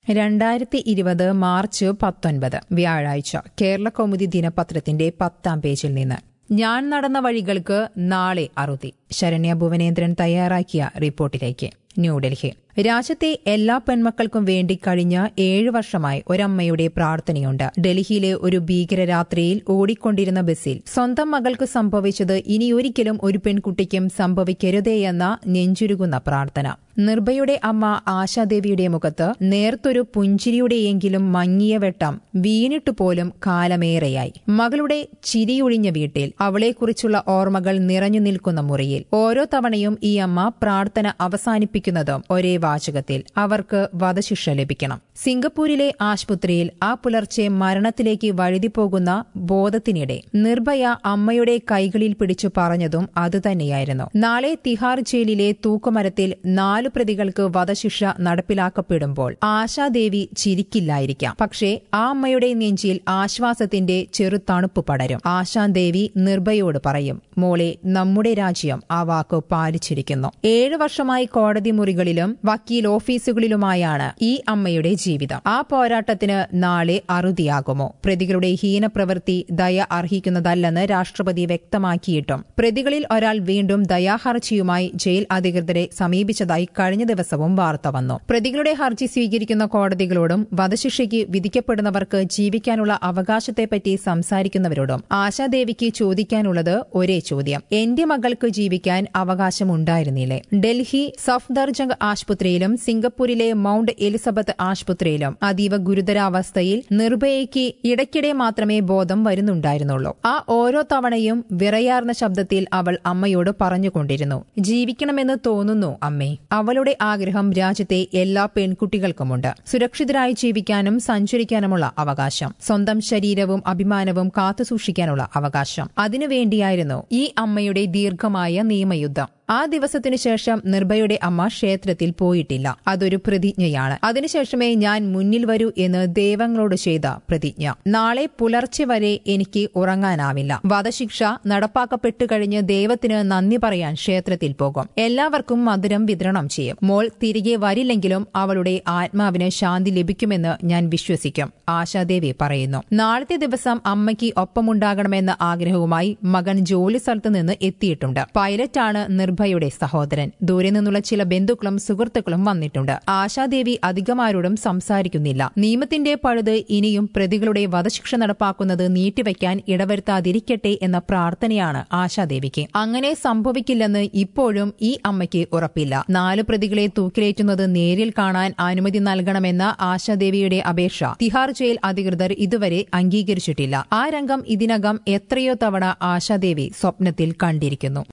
രണ്ടായിരത്തി ഇരുപത് മാർച്ച് പത്തൊൻപത് വ്യാഴാഴ്ച കേരള കൗമുദി ദിനപത്രത്തിന്റെ പത്താം പേജിൽ നിന്ന് ഞാൻ നടന്ന വഴികൾക്ക് നാളെ അറുതി ശരണ്യ ഭുവനേന്ദ്രൻ തയ്യാറാക്കിയ റിപ്പോർട്ടിലേക്ക് ന്യൂഡൽഹി രാജ്യത്തെ എല്ലാ പെൺമക്കൾക്കും വേണ്ടി കഴിഞ്ഞ ഏഴു വർഷമായി ഒരമ്മയുടെ പ്രാർത്ഥനയുണ്ട് ഡൽഹിയിലെ ഒരു ഭീകരരാത്രിയിൽ ഓടിക്കൊണ്ടിരുന്ന ബസ്സിൽ സ്വന്തം മകൾക്ക് സംഭവിച്ചത് ഇനിയൊരിക്കലും ഒരു പെൺകുട്ടിക്കും സംഭവിക്കരുതേയെന്ന നെഞ്ചുരുകുന്ന പ്രാർത്ഥന നിർഭയുടെ അമ്മ ആശാദേവിയുടെ മുഖത്ത് നേർത്തൊരു പുഞ്ചിരിയുടെയെങ്കിലും മങ്ങിയ വെട്ടം വീണിട്ടുപോലും കാലമേറെയായി മകളുടെ ചിരിയൊഴിഞ്ഞ വീട്ടിൽ അവളെക്കുറിച്ചുള്ള ഓർമ്മകൾ നിറഞ്ഞു നിൽക്കുന്ന മുറിയിൽ ഓരോ തവണയും ഈ അമ്മ പ്രാർത്ഥന അവസാനിപ്പിക്കുന്നതും ഒരേ വാചകത്തിൽ അവർക്ക് വധശിക്ഷ ലഭിക്കണം സിംഗപ്പൂരിലെ ആശുപത്രിയിൽ ആ പുലർച്ചെ മരണത്തിലേക്ക് വഴുതിപ്പോകുന്ന ബോധത്തിനിടെ നിർഭയ അമ്മയുടെ കൈകളിൽ പിടിച്ചു പറഞ്ഞതും അതുതന്നെയായിരുന്നു നാളെ തിഹാർ ജയിലിലെ തൂക്കുമരത്തിൽ നാലു പ്രതികൾക്ക് വധശിക്ഷ നടപ്പിലാക്കപ്പെടുമ്പോൾ ആശാദേവി ചിരിക്കില്ലായിരിക്കാം പക്ഷേ ആ അമ്മയുടെ നെഞ്ചിൽ ആശ്വാസത്തിന്റെ ചെറുതണുപ്പ് പടരും ആശാദേവി നിർഭയോട് പറയും മോളെ നമ്മുടെ രാജ്യം ആ വാക്ക് പാലിച്ചിരിക്കുന്നു ഏഴു വർഷമായി കോടതി മുറികളിലും വക്കീൽ ഓഫീസുകളിലുമായാണ് ഈ അമ്മയുടെ ജീവിതം ആ പോരാട്ടത്തിന് നാളെ അറുതിയാകുമോ പ്രതികളുടെ ഹീനപ്രവൃത്തി ദയ അർഹിക്കുന്നതല്ലെന്ന് രാഷ്ട്രപതി വ്യക്തമാക്കിയിട്ടും പ്രതികളിൽ ഒരാൾ വീണ്ടും ദയാഹർജിയുമായി ജയിൽ അധികൃതരെ സമീപിച്ചതായി കഴിഞ്ഞ ദിവസവും വാർത്ത വന്നു പ്രതികളുടെ ഹർജി സ്വീകരിക്കുന്ന കോടതികളോടും വധശിക്ഷയ്ക്ക് വിധിക്കപ്പെടുന്നവർക്ക് ജീവിക്കാനുള്ള അവകാശത്തെപ്പറ്റി സംസാരിക്കുന്നവരോടും ആശാദേവിക്ക് ചോദിക്കാനുള്ളത് ഒരേ ചോദ്യം എന്റെ മകൾക്ക് ജീവിക്കാൻ അവകാശമുണ്ടായിരുന്നില്ലേ ഡൽഹി സഫ്ദർജംഗ് ആശുപത്രിയിലും സിംഗപ്പൂരിലെ മൌണ്ട് എലിസബത്ത് ആശുപത്രിയിലും അതീവ ഗുരുതരാവസ്ഥയിൽ നിർഭയയ്ക്ക് ഇടയ്ക്കിടെ മാത്രമേ ബോധം വരുന്നുണ്ടായിരുന്നുള്ളൂ ആ ഓരോ തവണയും വിറയാർന്ന ശബ്ദത്തിൽ അവൾ അമ്മയോട് പറഞ്ഞുകൊണ്ടിരുന്നു ജീവിക്കണമെന്ന് തോന്നുന്നു അമ്മേ അവളുടെ ആഗ്രഹം രാജ്യത്തെ എല്ലാ പെൺകുട്ടികൾക്കുമുണ്ട് സുരക്ഷിതരായി ജീവിക്കാനും സഞ്ചരിക്കാനുമുള്ള അവകാശം സ്വന്തം ശരീരവും അഭിമാനവും കാത്തുസൂക്ഷിക്കാനുള്ള അവകാശം അതിനുവേണ്ടിയായിരുന്നു ഈ അമ്മയുടെ ദീർഘമായ നിയമയുദ്ധം ആ ദിവസത്തിനു ശേഷം നിർഭയുടെ അമ്മ ക്ഷേത്രത്തിൽ പോയിട്ടില്ല അതൊരു പ്രതിജ്ഞയാണ് അതിനുശേഷമേ ഞാൻ മുന്നിൽ വരൂ എന്ന് ദൈവങ്ങളോട് ചെയ്ത പ്രതിജ്ഞ നാളെ പുലർച്ചെ വരെ എനിക്ക് ഉറങ്ങാനാവില്ല വധശിക്ഷ നടപ്പാക്കപ്പെട്ടു കഴിഞ്ഞ് ദൈവത്തിന് നന്ദി പറയാൻ ക്ഷേത്രത്തിൽ പോകും എല്ലാവർക്കും മധുരം വിതരണം ചെയ്യും മോൾ തിരികെ വരില്ലെങ്കിലും അവളുടെ ആത്മാവിന് ശാന്തി ലഭിക്കുമെന്ന് ഞാൻ വിശ്വസിക്കും ആശാദേവി പറയുന്നു നാളത്തെ ദിവസം അമ്മയ്ക്ക് ഒപ്പമുണ്ടാകണമെന്ന ആഗ്രഹവുമായി മകൻ ജോലി സ്ഥലത്ത് നിന്ന് എത്തിയിട്ടുണ്ട് പൈലറ്റാണ് നിർഭയുടെ സഹോദരൻ ദൂരെ നിന്നുള്ള ചില ബന്ധുക്കളും സുഹൃത്തുക്കളും വന്നിട്ടുണ്ട് ആശാദേവി അധികമാരോടും സംസാരിക്കുന്നില്ല നിയമത്തിന്റെ പഴുത് ഇനിയും പ്രതികളുടെ വധശിക്ഷ നടപ്പാക്കുന്നത് നീട്ടിവെക്കാൻ ഇടവരുത്താതിരിക്കട്ടെ എന്ന പ്രാർത്ഥനയാണ് ആശാദേവിക്ക് അങ്ങനെ സംഭവിക്കില്ലെന്ന് ഇപ്പോഴും ഈ അമ്മയ്ക്ക് ഉറപ്പില്ല നാല് പ്രതികളെ തൂക്കിലേറ്റുന്നത് നേരിൽ കാണാൻ അനുമതി നൽകണമെന്ന ആശാദേവിയുടെ അപേക്ഷ തിഹാർ ജയിൽ അധികൃതർ ഇതുവരെ അംഗീകരിച്ചിട്ടില്ല ആ രംഗം ഇതിനകം എത്രയോ തവണ ആശാദേവി സ്വപ്നത്തിൽ കണ്ടിരിക്കുന്നു